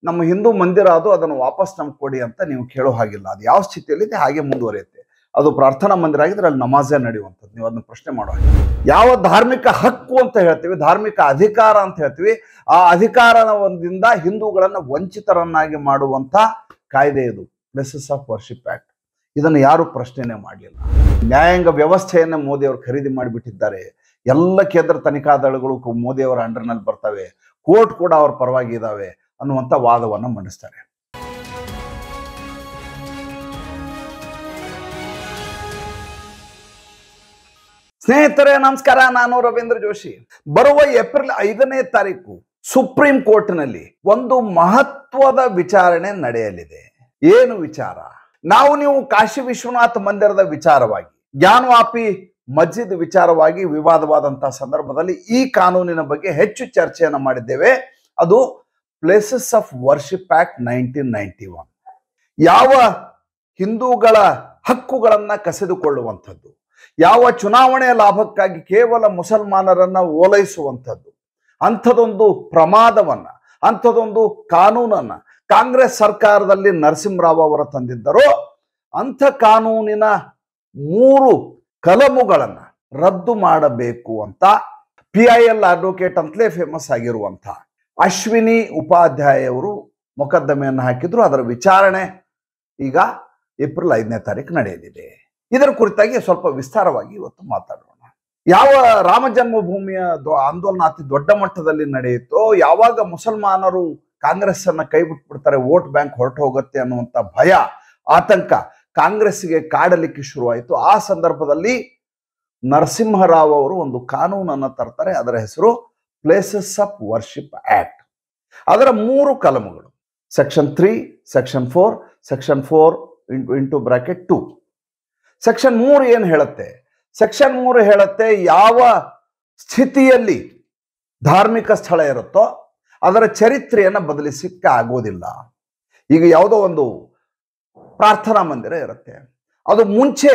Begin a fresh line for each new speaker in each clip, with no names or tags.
ನಮ್ಮ ಹಿಂದೂ ಮಂದಿರ ಅದು ಅದನ್ನು ವಾಪಸ್ ನಮ್ಗೆ ಕೊಡಿ ಅಂತ ನೀವು ಕೇಳೋ ಹಾಗಿಲ್ಲ ಅದು ಯಾವ ಸ್ಥಿತಿಯಲ್ಲಿದೆ ಹಾಗೆ ಮುಂದುವರಿಯುತ್ತೆ ಅದು ಪ್ರಾರ್ಥನಾ ಮಂದಿರ ಆಗಿದ್ರೆ ಅಲ್ಲಿ ನಮಾಜೇ ನಡೆಯುವಂಥದ್ದು ನೀವು ಅದನ್ನ ಪ್ರಶ್ನೆ ಮಾಡೋ ಹಾಗಿಲ್ಲ ಯಾವ ಧಾರ್ಮಿಕ ಹಕ್ಕು ಅಂತ ಹೇಳ್ತೀವಿ ಧಾರ್ಮಿಕ ಅಧಿಕಾರ ಅಂತ ಹೇಳ್ತೀವಿ ಆ ಅಧಿಕಾರದಿಂದ ಹಿಂದೂಗಳನ್ನ ವಂಚಿತರನ್ನಾಗಿ ಮಾಡುವಂತ ಕಾಯ್ದೆ ಇದು ಪ್ಲೇಸಸ್ ಆಫ್ ವರ್ಷಿಪ್ ಆಕ್ಟ್ ಇದನ್ನು ಯಾರು ಪ್ರಶ್ನೆನೇ ಮಾಡಲಿಲ್ಲ ನ್ಯಾಯಾಂಗ ವ್ಯವಸ್ಥೆಯನ್ನ ಮೋದಿ ಅವರು ಖರೀದಿ ಮಾಡಿಬಿಟ್ಟಿದ್ದಾರೆ ಎಲ್ಲ ಕೇಂದ್ರ ತನಿಖಾ ದಳಗಳು ಕು- ಮೋದಿ ಅವರ ಅಂಡರ್ನಲ್ಲಿ ಬರ್ತವೆ ಕೋರ್ಟ್ ಕೂಡ ಅವ್ರ ಪರವಾಗಿ ಇದಾವೆ ಅನ್ನುವಂಥ ವಾದವನ್ನು ಮಂಡಿಸ್ತಾರೆ ಸ್ನೇಹಿತರೆ ನಮಸ್ಕಾರ ನಾನು ರವೀಂದ್ರ ಜೋಶಿ ಬರುವ ಏಪ್ರಿಲ್ ಐದನೇ ತಾರೀಕು ಸುಪ್ರೀಂ ಕೋರ್ಟ್ನಲ್ಲಿ ಒಂದು ಮಹತ್ವದ ವಿಚಾರಣೆ ನಡೆಯಲಿದೆ ಏನು ವಿಚಾರ ನಾವು ನೀವು ಕಾಶಿ ವಿಶ್ವನಾಥ ಮಂದಿರದ ವಿಚಾರವಾಗಿ ಜ್ಞಾನವಾಪಿ ಮಸ್ಜಿದ್ ವಿಚಾರವಾಗಿ ವಿವಾದವಾದಂತಹ ಸಂದರ್ಭದಲ್ಲಿ ಈ ಕಾನೂನಿನ ಬಗ್ಗೆ ಹೆಚ್ಚು ಚರ್ಚೆಯನ್ನು ಮಾಡಿದ್ದೇವೆ ಅದು places of worship act nineteen ninety one ಯಾವ ಹಿಂದೂಗಳ ಹಕ್ಕುಗಳನ್ನ ಕಸಿದುಕೊಳ್ಳುವಂಥದ್ದು ಯಾವ ಚುನಾವಣೆಯ ಲಾಭಕ್ಕಾಗಿ ಕೇವಲ ಮುಸಲ್ಮಾನರನ್ನ ಓಲೈಸುವಂಥದ್ದು ಅಂಥದೊಂದು ಪ್ರಮಾದವನ್ನ ಅಂಥದೊಂದು ಕಾನೂನನ್ನ ಕಾಂಗ್ರೆಸ್ ಸರ್ಕಾರದಲ್ಲಿ ನರಸಿಂಹರಾವ್ ಅವರು ತಂದಿದ್ದರೋ ಅಂಥ ಕಾನೂನಿನ ಮೂರು ಕಲಮುಗಳನ್ನ ರದ್ದು ಮಾಡಬೇಕು ಅಂತ ಪಿ ಐ ಎಲ್ ಅಡ್ವೊಕೇಟ್ ಅಂತಲೇ ಫೇಮಸ್ ಆಗಿರುವಂಥ ಅಶ್ವಿನಿ ಉಪಾಧ್ಯಾಯ ಅವರು ಮೊಕದ್ದಮೆಯನ್ನು ಹಾಕಿದ್ರು ಅದರ ವಿಚಾರಣೆ ಈಗ ಏಪ್ರಿಲ್ ಐದನೇ ತಾರೀಕು ನಡೆಯಲಿದೆ ಇದರ ಕುರಿತಾಗಿ ಸ್ವಲ್ಪ ವಿಸ್ತಾರವಾಗಿ ಇವತ್ತು ಮಾತಾಡೋಣ ಯಾವ ರಾಮ ಜನ್ಮಭೂಮಿಯ ದೊ- ಆಂದೋಲನ ಅತಿ ದೊಡ್ಡ ಮಟ್ಟದಲ್ಲಿ ನಡೆಯಿತೋ ಯಾವಾಗ ಮುಸಲ್ಮಾನರು ಕಾಂಗ್ರೆಸ್ ಅನ್ನ ಕೈ ಬಿಟ್ಬಿಡ್ತಾರೆ ವೋಟ್ ಬ್ಯಾಂಕ್ ಹೊರಟು ಹೋಗುತ್ತೆ ಅನ್ನುವಂತ ಭಯ ಆತಂಕ ಕಾಂಗ್ರೆಸ್ಗೆ ಕಾಡಲಿಕ್ಕೆ ಶುರುವಾಯಿತು ಆ ಸಂದರ್ಭದಲ್ಲಿ ನರಸಿಂಹರಾವ್ ಅವರು ಒಂದು ಕಾನೂನನ್ನು ತರ್ತಾರೆ ಅದರ ಹೆಸರು ಪ್ಲೇಸಸ್ ಆಫ್ ವರ್ಷಿಪ್ ಆಕ್ಟ್ ಅದರ ಮೂರು ಕಲಮುಗಳು section three section four section four into into bracket two section ಮೂರು ಏನು ಹೇಳುತ್ತೆ ಸೆಕ್ಷನ್ ಮೂರು ಹೇಳುತ್ತೆ ಯಾವ ಸ್ಥಿತಿಯಲ್ಲಿ ಧಾರ್ಮಿಕ ಸ್ಥಳ ಇರುತ್ತೋ ಅದರ ಚರಿತ್ರೆಯನ್ನು ಬದಲಿಸಲಿಕ್ಕೆ ಆಗೋದಿಲ್ಲ ಈಗ ಯಾವುದೋ ಒಂದು ಪ್ರಾರ್ಥನಾ ಮಂದಿರ ಇರುತ್ತೆ ಅದು ಮುಂಚೆ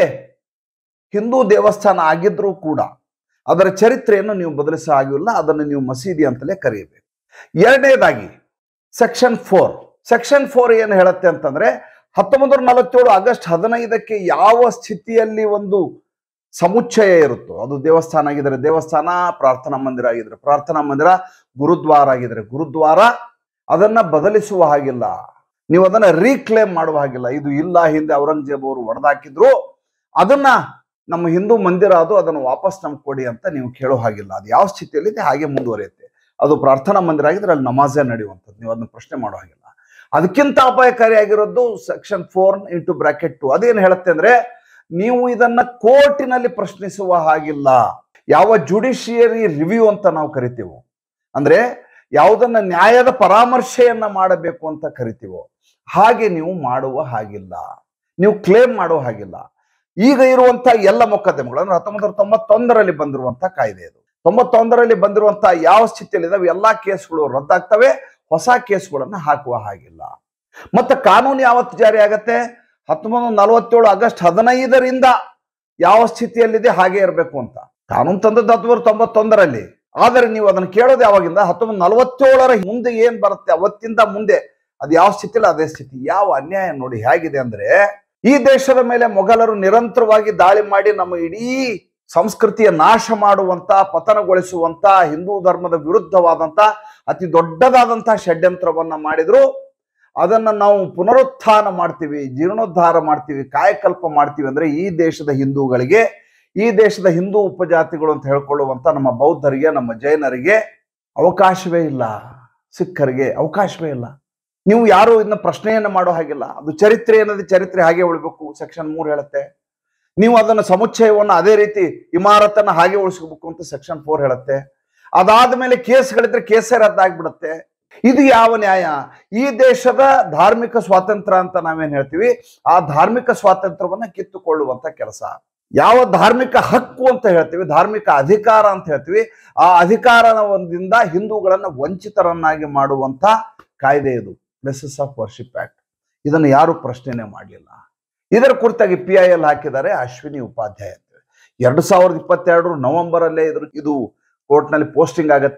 ಹಿಂದೂ ದೇವಸ್ಥಾನ ಆಗಿದ್ರೂ ಕೂಡ ಅದರ ಚರಿತ್ರೆಯನ್ನು ನೀವು ಬದಲಿಸೋ ಆಗಿಲ್ಲ ಅದನ್ನು ನೀವು ಮಸೀದಿ ಅಂತಲೇ ಕರೆಯಬೇಕು ಎರಡನೇದಾಗಿ ಸೆಕ್ಷನ್ ಫೋರ್ ಸೆಕ್ಷನ್ ಫೋರ್ ಏನು ಹೇಳುತ್ತೆ ಅಂತಂದ್ರೆ ಹತ್ತೊಂಬತ್ತು ನೂರ ನಲವತ್ತೇಳು ಆಗಸ್ಟ್ ಹದಿನೈದಕ್ಕೆ ಯಾವ ಸ್ಥಿತಿಯಲ್ಲಿ ಒಂದು ಸಮುಚ್ಚಯ ಇರುತ್ತೋ ಅದು ದೇವಸ್ಥಾನ ಆಗಿದ್ರೆ ದೇವಸ್ಥಾನ ಪ್ರಾರ್ಥನಾ ಮಂದಿರ ಆಗಿದ್ರೆ ಪ್ರಾರ್ಥನಾ ಮಂದಿರ ಗುರುದ್ವಾರ ಆಗಿದ್ರೆ ಗುರುದ್ವಾರ ಅದನ್ನ ಬದಲಿಸುವ ಹಾಗಿಲ್ಲ ನೀವು ಅದನ್ನ ರೀಕ್ಲೇಮ್ ಮಾಡುವ ಹಾಗಿಲ್ಲ ಇದು ಇಲ್ಲ ಹಿಂದೆ ಔರಂಗಜೇಬ್ ಅವರು ಒಡೆದಾಕಿದ್ರು ಅದನ್ನ ನಮ್ಮ ಹಿಂದೂ ಮಂದಿರ ಅದು ಅದನ್ನು ವಾಪಸ್ ನಮ್ಗೆ ಕೊಡಿ ಅಂತ ನೀವು ಕೇಳೋ ಹಾಗಿಲ್ಲ ಅದು ಯಾವ ಸ್ಥಿತಿಯಲ್ಲಿದೆ ಹಾಗೆ ಮುಂದುವರಿಯುತ್ತೆ ಅದು ಪ್ರಾರ್ಥನಾ ಮಂದಿರ ಆಗಿದ್ರೆ ಅಲ್ಲಿ ನಮಾಜೇ ನಡೆಯುವಂಥದ್ದು ನೀವು ಅದನ್ನ ಪ್ರಶ್ನೆ ಮಾಡೋ ಹಾಗಿಲ್ಲ ಅದಕ್ಕಿಂತ ಅಪಾಯಕಾರಿಯಾಗಿರೋದು section four into bracket two ಅದೇನು ಹೇಳುತ್ತೆ ಅಂದ್ರೆ ನೀವು ಇದನ್ನ ಕೋರ್ಟಿನಲ್ಲಿ ಪ್ರಶ್ನಿಸುವ ಹಾಗಿಲ್ಲ ಯಾವ ಜುಡಿಷಿಯರಿ ರಿವ್ಯೂ ಅಂತ ನಾವು ಕರಿತೀವೋ ಅಂದ್ರೆ ಯಾವುದನ್ನ ನ್ಯಾಯದ ಪರಾಮರ್ಶೆಯನ್ನ ಮಾಡಬೇಕು ಅಂತ ಕರಿತೀವೋ ಹಾಗೆ ನೀವು ಮಾಡುವ ಹಾಗಿಲ್ಲ ನೀವು ಕ್ಲೇಮ್ ಮಾಡುವ ಹಾಗಿಲ್ಲ ಈಗ ಇರುವಂತ ಎಲ್ಲ ಮೊಕದ್ದಮೆಗಳು ಅಂದ್ರೆ ಹತ್ತೊಂಬತ್ತು ನೂರ ತೊಂಬತ್ತೊಂದರಲ್ಲಿ ಬಂದಿರುವಂತ ಕಾಯ್ದೆ ಇದು ತೊಂಬತ್ತೊಂದರಲ್ಲಿ ಬಂದಿರುವಂತ ಯಾವ ಸ್ಥಿತಿಯಲ್ಲಿ ಇದಾವೆ ಎಲ್ಲಾ ಕೇಸ್ಗಳು ರದ್ದಾಗ್ತವೆ ಹೊಸ ಕೇಸ್ಗಳನ್ನ ಹಾಕುವ ಹಾಗಿಲ್ಲ ಮತ್ತೆ ಕಾನೂನು ಯಾವತ್ತು ಜಾರಿ ಆಗತ್ತೆ ಹತ್ತೊಂಬತ್ತು ನೂರ ನಲವತ್ತೇಳು ಆಗಸ್ಟ್ ಹದಿನೈದರಿಂದ ಯಾವ ಸ್ಥಿತಿಯಲ್ಲಿದೆ ಹಾಗೆ ಇರಬೇಕು ಅಂತ ಕಾನೂನು ತಂದದ್ದು ಹತ್ತೊಂಬತ್ತು ತೊಂಬತ್ತೊಂದರಲ್ಲಿ ಆದರೆ ನೀವು ಅದನ್ನು ಕೇಳೋದು ಯಾವಾಗಿಂದ ಹತ್ತೊಂಬತ್ತು ನಲವತ್ತೇಳರ ಮುಂದೆ ಏನ್ ಬರುತ್ತೆ ಅವತ್ತಿಂದ ಮುಂದೆ ಅದು ಯಾವ ಸ್ಥಿತಿಯಲ್ಲಿ ಅದೇ ಸ್ಥಿತಿ ಯಾವ ಅನ್ಯಾಯ ನೋಡಿ ಹೇಗಿದೆ ಅಂದ್ರೆ ಈ ದೇಶದ ಮೇಲೆ ಮೊಘಲರು ನಿರಂತರವಾಗಿ ದಾಳಿ ಮಾಡಿ ನಮ್ಮ ಇಡೀ ಸಂಸ್ಕೃತಿಯ ನಾಶ ಮಾಡುವಂತ ಪತನಗೊಳಿಸುವಂತ ಹಿಂದೂ ಧರ್ಮದ ವಿರುದ್ಧವಾದಂತ ಅತಿ ದೊಡ್ಡದಾದಂತಹ ಷಡ್ಯಂತ್ರವನ್ನ ಮಾಡಿದ್ರು ಅದನ್ನ ನಾವು ಪುನರುತ್ಥಾನ ಮಾಡ್ತೀವಿ ಜೀರ್ಣೋದ್ಧಾರ ಮಾಡ್ತೀವಿ ಕಾಯಕಲ್ಪ ಮಾಡ್ತೀವಿ ಅಂದ್ರೆ ಈ ದೇಶದ ಹಿಂದೂಗಳಿಗೆ ಈ ದೇಶದ ಹಿಂದೂ ಉಪಜಾತಿಗಳು ಅಂತ ಹೇಳ್ಕೊಳ್ಳುವಂತ ನಮ್ಮ ಬೌದ್ಧರಿಗೆ ನಮ್ಮ ಜೈನರಿಗೆ ಅವಕಾಶವೇ ಇಲ್ಲ ಸಿಖ್ಖರಿಗೆ ಅವಕಾಶವೇ ಇಲ್ಲ ನೀವು ಯಾರು ಇದನ್ನ ಪ್ರಶ್ನೆಯನ್ನ ಮಾಡೋ ಹಾಗಿಲ್ಲ ಅದು ಚರಿತ್ರೆ ಏನದು ಚರಿತ್ರೆ ಹಾಗೆ ಉಳ್ಬೇಕು ಸೆಕ್ಷನ್ ಮೂರ್ ಹೇಳುತ್ತೆ ನೀವು ಅದನ್ನ ಸಮುಚ್ಚಯವನ್ನು ಅದೇ ರೀತಿ ಇಮಾರತನ್ನ ಹಾಗೆ ಉಳಿಸ್ಕೋಬೇಕು ಅಂತ ಸೆಕ್ಷನ್ ಫೋರ್ ಹೇಳುತ್ತೆ ಅದಾದ್ಮೇಲೆ ಕೇಸ್ಗಳಿದ್ರೆ ಕೇಸೇ ರದ್ದಾಗ್ಬಿಡುತ್ತೆ ಇದು ಯಾವ ನ್ಯಾಯ ಈ ದೇಶದ ಧಾರ್ಮಿಕ ಸ್ವಾತಂತ್ರ್ಯ ಅಂತ ನಾವೇನ್ ಹೇಳ್ತೀವಿ ಆ ಧಾರ್ಮಿಕ ಸ್ವಾತಂತ್ರ್ಯವನ್ನ ಕಿತ್ತುಕೊಳ್ಳುವಂತ ಕೆಲಸ ಯಾವ ಧಾರ್ಮಿಕ ಹಕ್ಕು ಅಂತ ಹೇಳ್ತೀವಿ ಧಾರ್ಮಿಕ ಅಧಿಕಾರ ಅಂತ ಹೇಳ್ತೀವಿ ಆ ಅಧಿಕಾರದಿಂದ ಹಿಂದೂಗಳನ್ನ ವಂಚಿತರನ್ನಾಗಿ ಮಾಡುವಂತ ಕಾಯ್ದೆ ಇದು ಪ್ಲೇಸಸ್ ಆಫ್ ವರ್ಷಿಪ್ ಆಕ್ಟ್ ಇದನ್ನು ಯಾರು ಪ್ರಶ್ನೆನೇ ಮಾಡಲಿಲ್ಲ ಇದರ ಕುರಿತಾಗಿ ಪಿ ಐ ಎಲ್ ಹಾಕಿದ್ದಾರೆ ಅಶ್ವಿನಿ ಉಪಾಧ್ಯಾಯ ಅಂತ ಎರಡು ಸಾವಿರದ ಇಪ್ಪತ್ತೆರಡು ನವೆಂಬರ್ ಅಲ್ಲೇ ಇದ್ರ ಇದು ಕೋರ್ಟ್ನಲ್ಲಿ ಪೋಸ್ಟಿಂಗ್ ಆಗತ್ತೆ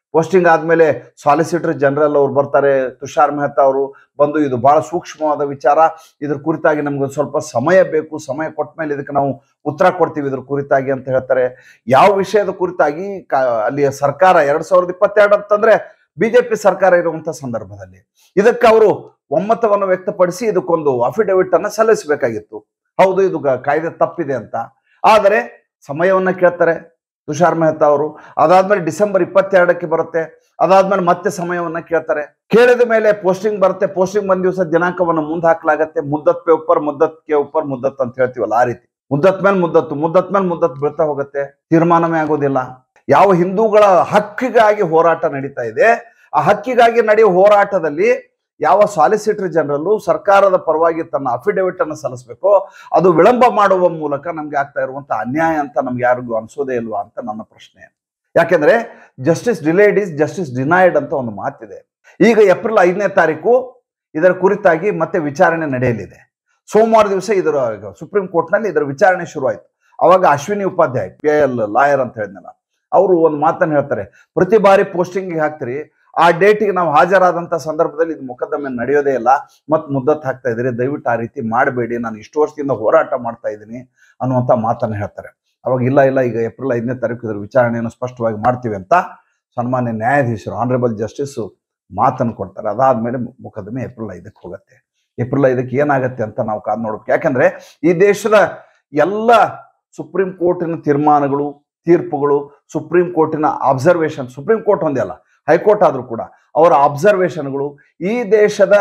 ಪೋಸ್ಟಿಂಗ್ ಆದ್ಮೇಲೆ ಸಾಲಿಸಿಟರ್ ಜನರಲ್ ಅವ್ರು ಬರ್ತಾರೆ ತುಷಾರ್ ಮೆಹ್ತಾ ಅವರು ಬಂದು ಇದು ಬಹಳ ಸೂಕ್ಷ್ಮವಾದ ವಿಚಾರ ಇದ್ರ ಕುರಿತಾಗಿ ನಮ್ಗೆ ಒಂದ್ ಸ್ವಲ್ಪ ಸಮಯ ಬೇಕು ಸಮಯ ಕೊಟ್ಟ ಮೇಲೆ ಇದಕ್ಕೆ ನಾವು ಉತ್ತರ ಕೊಡ್ತೀವಿ ಇದ್ರ ಕುರಿತಾಗಿ ಅಂತ ಹೇಳ್ತಾರೆ ಯಾವ ವಿಷಯದ ಕುರಿತಾಗಿ ಕ- ಅಲ್ಲಿಯ ಸರ್ಕಾರ ಎರಡ್ ಸಾವಿರದ ಇಪ್ಪತ್ತೆರಡು ಅಂತಂದ್ರೆ ಬಿಜೆಪಿ ಸರ್ಕಾರ ಇರುವಂತ ಸಂದರ್ಭದಲ್ಲಿ ಇದಕ್ಕೆ ಅವರು ಒಮ್ಮತವನ್ನು ವ್ಯಕ್ತಪಡಿಸಿ ಇದಕ್ಕೊಂದು ಅಫಿಡವಿಟ್ ಅನ್ನ ಸಲ್ಲಿಸಬೇಕಾಗಿತ್ತು ಹೌದು ಇದು ಗ- ಕಾಯ್ದೆ ತಪ್ಪಿದೆ ಅಂತ ಆದರೆ ಸಮಯವನ್ನ ಕೇಳ್ತಾರೆ ತುಷಾರ್ ಮೆಹ್ತಾ ಅವರು ಅದಾದ್ಮೇಲೆ ಡಿಸೆಂಬರ್ ಇಪ್ಪತ್ತೆರಡಕ್ಕೆ ಬರುತ್ತೆ ಅದಾದ್ಮೇಲೆ ಮತ್ತೆ ಸಮಯವನ್ನ ಕೇಳ್ತಾರೆ ಕೇಳಿದ ಮೇಲೆ ಪೋಸ್ಟಿಂಗ್ ಬರುತ್ತೆ ಪೋಸ್ಟಿಂಗ್ ಬಂದ ದಿವಸ ದಿನಾಂಕವನ್ನು ಮುಂದೆ ಹಾಕ್ಲಾಗತ್ತೆ ಮುದ್ದತ್ ಪೇ ಉಪ್ಪರ್ ಮುದ್ದತ್ ಕೆ ಉಪ್ಪರ್ ಮುದ್ದತ್ ಅಂತ ಹೇಳ್ತೀವಲ್ಲ ಆ ರೀತಿ ಮುದ್ದತ್ ಮೇಲೆ ಮುದ್ದತ್ತು ಮುದ್ದತ್ ಮೇಲೆ ಮುದ್ದತ್ ಬೀಳ್ತಾ ಹೋಗುತ್ತೆ ತೀರ್ಮಾನವೇ ಆಗೋದಿಲ್ಲ ಯಾವ ಹಿಂದೂಗಳ ಹಕ್ಕಿಗಾಗಿ ಹೋರಾಟ ನಡೀತಾ ಇದೆ ಆ ಹಕ್ಕಿಗಾಗಿ ನಡೆಯುವ ಹೋರಾಟದಲ್ಲಿ ಯಾವ ಸಾಲಿಸಿಟರ್ ಜನರಲ್ಲು ಸರ್ಕಾರದ ಪರವಾಗಿ ತನ್ನ ಅಫಿಡವಿಟ್ ಅನ್ನು ಸಲ್ಲಿಸಬೇಕು ಅದು ವಿಳಂಬ ಮಾಡುವ ಮೂಲಕ ನಮ್ಗೆ ಆಗ್ತಾ ಇರುವಂತ ಅನ್ಯಾಯ ಅಂತ ನಮ್ಗೆ ಯಾರಿಗೂ ಅನ್ಸೋದೇ ಇಲ್ವಾ ಅಂತ ನನ್ನ ಪ್ರಶ್ನೆ ಯಾಕೆಂದ್ರೆ justice delayed is justice denied ಅಂತ ಒಂದು ಮಾತಿದೆ ಈಗ ಏಪ್ರಿಲ್ ಐದನೇ ತಾರೀಕು ಇದರ ಕುರಿತಾಗಿ ಮತ್ತೆ ವಿಚಾರಣೆ ನಡೆಯಲಿದೆ ಸೋಮವಾರ ದಿವಸ ಇದರ ಸುಪ್ರೀಂ ಕೋರ್ಟ್ನಲ್ಲಿ ಇದರ ವಿಚಾರಣೆ ಶುರುವಾಯಿತು ಅವಾಗ Ashwini Upadhyay P L lawyer ಅಂತ ಹೇಳಿದ್ನಲ್ಲ ಅವರು ಒಂದು ಮಾತನ್ನು ಹೇಳ್ತಾರೆ ಪ್ರತಿ ಬಾರಿ ಪೋಸ್ಟಿಂಗ್ ಹಾಕ್ತಿರಿ ಆ ಡೇಟಿಗೆ ನಾವು ಹಾಜರಾದಂತ ಸಂದರ್ಭದಲ್ಲಿ ಇದು ಮೊಕದ್ದಮೆ ನಡೆಯೋದೇ ಇಲ್ಲ ಮತ್ ಮುದ್ದತ್ ಹಾಕ್ತಾ ಇದ್ದೀರಿ ದಯವಿಟ್ಟು ಆ ರೀತಿ ಮಾಡಬೇಡಿ ನಾನು ಇಷ್ಟು ವರ್ಷದಿಂದ ಹೋರಾಟ ಮಾಡ್ತಾ ಇದ್ದೀನಿ ಅನ್ನುವಂಥ ಮಾತನ್ನು ಹೇಳ್ತಾರೆ ಅವಾಗ ಇಲ್ಲ ಇಲ್ಲ ಈಗ ಏಪ್ರಿಲ್ ಐದನೇ ತಾರೀಕು ಇದರ ವಿಚಾರಣೆಯನ್ನು ಸ್ಪಷ್ಟವಾಗಿ ಮಾಡ್ತೀವಿ ಅಂತ ಸನ್ಮಾನ್ಯ ನ್ಯಾಯಾಧೀಶರು ಆನರೇಬಲ್ ಜಸ್ಟಿಸ್ ಮಾತನ್ನು ಕೊಡ್ತಾರೆ ಅದಾದ್ಮೇಲೆ ಮೊಕದ್ದಮೆ ಏಪ್ರಿಲ್ ಐದಕ್ಕೆ ಹೋಗುತ್ತೆ ಏಪ್ರಿಲ್ ಐದಕ್ಕೆ ಏನಾಗತ್ತೆ ಅಂತ ನಾವು ಕಾದು ನೋಡ್ಬೇಕು ಯಾಕಂದ್ರೆ ಈ ದೇಶದ ಎಲ್ಲ ಸುಪ್ರೀಂ ಕೋರ್ಟಿನ ತೀರ್ಮಾನಗಳು ತೀರ್ಪುಗಳು ಸುಪ್ರೀಂ ಕೋರ್ಟಿನ ಅಬ್ಸರ್ವೇಷನ್ ಸುಪ್ರೀಂ ಕೋರ್ಟ್ ಒಂದೇ ಅಲ್ಲ ಹೈಕೋರ್ಟ್ ಆದ್ರೂ ಕೂಡ ಅವರ ಅಬ್ಸರ್ವೇಷನ್ಗಳು ಈ ದೇಶದ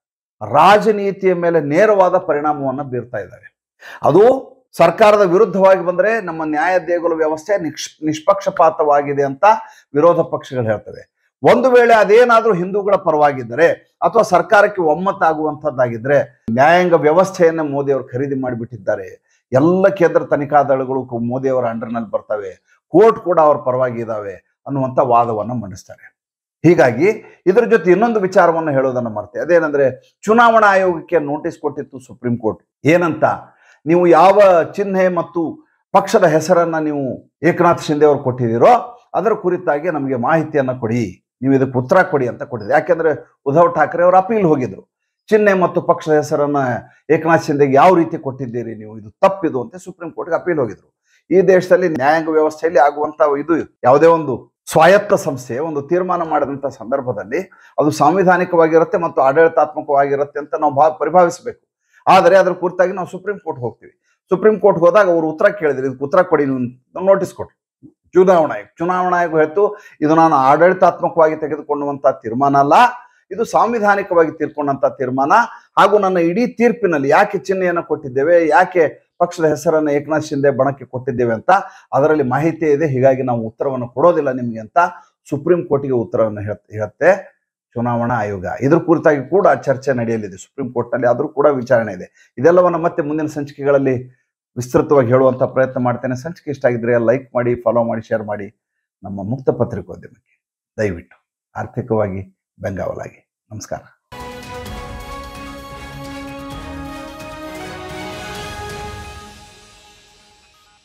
ರಾಜನೀತಿಯ ಮೇಲೆ ನೇರವಾದ ಪರಿಣಾಮವನ್ನ ಬೀರ್ತಾ ಇದ್ದಾವೆ ಅದು ಸರ್ಕಾರದ ವಿರುದ್ಧವಾಗಿ ಬಂದ್ರೆ ನಮ್ಮ ನ್ಯಾಯ ದೇಗುಲ ವ್ಯವಸ್ಥೆ ನಿಕ್ಷ್ ನಿಷ್ಪಕ್ಷಪಾತವಾಗಿದೆ ಅಂತ ವಿರೋಧ ಪಕ್ಷಗಳು ಹೇಳ್ತವೆ ಒಂದು ವೇಳೆ ಅದೇನಾದ್ರೂ ಹಿಂದೂಗಳ ಪರವಾಗಿದ್ದರೆ ಅಥವಾ ಸರ್ಕಾರಕ್ಕೆ ಒಮ್ಮತ ಆಗುವಂತದ್ದಾಗಿದ್ರೆ ನ್ಯಾಯಾಂಗ ವ್ಯವಸ್ಥೆಯನ್ನ ಮೋದಿ ಅವರು ಖರೀದಿ ಮಾಡಿಬಿಟ್ಟಿದ್ದಾರೆ ಎಲ್ಲ ಕೇಂದ್ರ ತನಿಖಾ ದಳಗಳು ಕು- ಮೋದಿ ಅವರ ಅಂಡರ್ನಲ್ಲಿ ಬರ್ತವೆ ಕೋರ್ಟ್ ಕೂಡ ಅವ್ರ ಪರವಾಗಿ ಇದಾವೆ ಅನ್ನುವಂಥ ವಾದವನ್ನು ಮಂಡಿಸ್ತಾರೆ ಹೀಗಾಗಿ ಇದ್ರ ಜೊತೆ ಇನ್ನೊಂದು ವಿಚಾರವನ್ನು ಹೇಳೋದನ್ನ ಮರ್ತೆ ಅದೇನಂದ್ರೆ ಚುನಾವಣಾ ಆಯೋಗಕ್ಕೆ ನೋಟಿಸ್ ಕೊಟ್ಟಿತ್ತು ಸುಪ್ರೀಂ ಕೋರ್ಟ್ ಏನಂತ ನೀವು ಯಾವ ಚಿಹ್ನೆ ಮತ್ತು ಪಕ್ಷದ ಹೆಸರನ್ನ ನೀವು ಏಕನಾಥ್ ಶಿಂದೆ ಅವರು ಕೊಟ್ಟಿದ್ದೀರೋ ಅದರ ಕುರಿತಾಗಿ ನಮಗೆ ಮಾಹಿತಿಯನ್ನ ಕೊಡಿ ನೀವು ಇದಕ್ಕೆ ಉತ್ತರ ಕೊಡಿ ಅಂತ ಕೊಟ್ಟಿದೆ ಯಾಕೆಂದ್ರೆ ಉದ್ಧವ್ ಠಾಕ್ರೆ ಅವರು ಅಪೀಲ್ ಹೋಗಿದ್ರು ಚಿಹ್ನೆ ಮತ್ತು ಪಕ್ಷದ ಹೆಸರನ್ನ ಏಕನಾಥ್ ಶಿಂದೆಗೆ ಯಾವ ರೀತಿ ಕೊಟ್ಟಿದ್ದೀರಿ ನೀವು ಇದು ತಪ್ಪಿದು ಅಂತ ಸುಪ್ರೀಂ ಕೋರ್ಟ್ಗೆ ಅಪೀಲ್ ಹೋಗಿದ್ರು ಈ ದೇಶದಲ್ಲಿ ನ್ಯಾಯಾಂಗ ವ್ಯವಸ್ಥೆಯಲ್ಲಿ ಆಗುವಂತ ಇದು ಯಾವುದೇ ಒಂದು ಸ್ವಾಯತ್ತ ಸಂಸ್ಥೆ ಒಂದು ತೀರ್ಮಾನ ಮಾಡಿದಂತ ಸಂದರ್ಭದಲ್ಲಿ ಅದು ಸಾಂವಿಧಾನಿಕವಾಗಿರುತ್ತೆ ಮತ್ತು ಆಡಳಿತಾತ್ಮಕವಾಗಿರುತ್ತೆ ಅಂತ ನಾವು ಭಾ ಪರಿಭಾವಿಸಬೇಕು ಆದರೆ ಅದ್ರ ಕುರಿತಾಗಿ ನಾವು ಸುಪ್ರೀಂ ಕೋರ್ಟ್ ಹೋಗ್ತೀವಿ ಸುಪ್ರೀಂ ಕೋರ್ಟ್ ಹೋದಾಗ ಅವರು ಉತ್ತರ ಕೇಳಿದ್ರು ಇದಕ್ಕೆ ಉತ್ತರ ಕೊಡಿ ನೋಟಿಸ್ ಕೊಟ್ರು ಚುನಾವಣಾ ಆಯೋಗ ಚುನಾವಣಾ ಆಯೋಗ ಹೇಳ್ತು ಇದು ನಾನು ಆಡಳಿತಾತ್ಮಕವಾಗಿ ತೆಗೆದುಕೊಳ್ಳುವಂತ ತೀರ್ಮಾನ ಅಲ್ಲ ಇದು ಸಾಂವಿಧಾನಿಕವಾಗಿ ತೀರ್ಕೊಂಡಂತ ತೀರ್ಮಾನ ಹಾಗೂ ನನ್ನ ಇಡೀ ತೀರ್ಪಿನಲ್ಲಿ ಯಾಕೆ ಚಿಹ್ನೆಯನ್ನು ಕೊಟ್ಟಿದ್ದೇವೆ ಯಾಕೆ ಪಕ್ಷದ ಹೆಸರನ್ನು ಏಕನಾಥ್ ಶಿಂದೆ ಬಣಕ್ಕೆ ಕೊಟ್ಟಿದ್ದೇವೆ ಅಂತ ಅದರಲ್ಲಿ ಮಾಹಿತಿ ಇದೆ ಹೀಗಾಗಿ ನಾವು ಉತ್ತರವನ್ನು ಕೊಡೋದಿಲ್ಲ ನಿಮಗೆ ಅಂತ ಸುಪ್ರೀಂ ಕೋರ್ಟಿಗೆ ಉತ್ತರವನ್ನು ಹೇಳ್- ಹೇಳುತ್ತೆ ಚುನಾವಣಾ ಆಯೋಗ ಇದ್ರ ಕುರಿತಾಗಿ ಕೂಡ ಚರ್ಚೆ ನಡೆಯಲಿದೆ ಸುಪ್ರೀಂ ಕೋರ್ಟ್ನಲ್ಲಿ ಆದ್ರೂ ಕೂಡ ವಿಚಾರಣೆ ಇದೆ ಇದೆಲ್ಲವನ್ನ ಮತ್ತೆ ಮುಂದಿನ ಸಂಚಿಕೆಗಳಲ್ಲಿ ವಿಸ್ತೃತವಾಗಿ ಹೇಳುವಂತ ಪ್ರಯತ್ನ ಮಾಡ್ತೇನೆ ಸಂಚಿಕೆ ಇಷ್ಟ ಆಗಿದ್ರೆ ಲೈಕ್ ಮಾಡಿ ಫಾಲೋ ಮಾಡಿ ಶೇರ್ ಮಾಡಿ ನಮ್ಮ ಮುಕ್ತ ಪತ್ರಿಕೋದ್ಯಮಕ್ಕೆ ದಯವಿಟ್ಟು ಆರ್ಥಿಕವಾಗಿ ಬೆಂಗಾವಲಾಗಿ ನಮಸ್ಕಾರ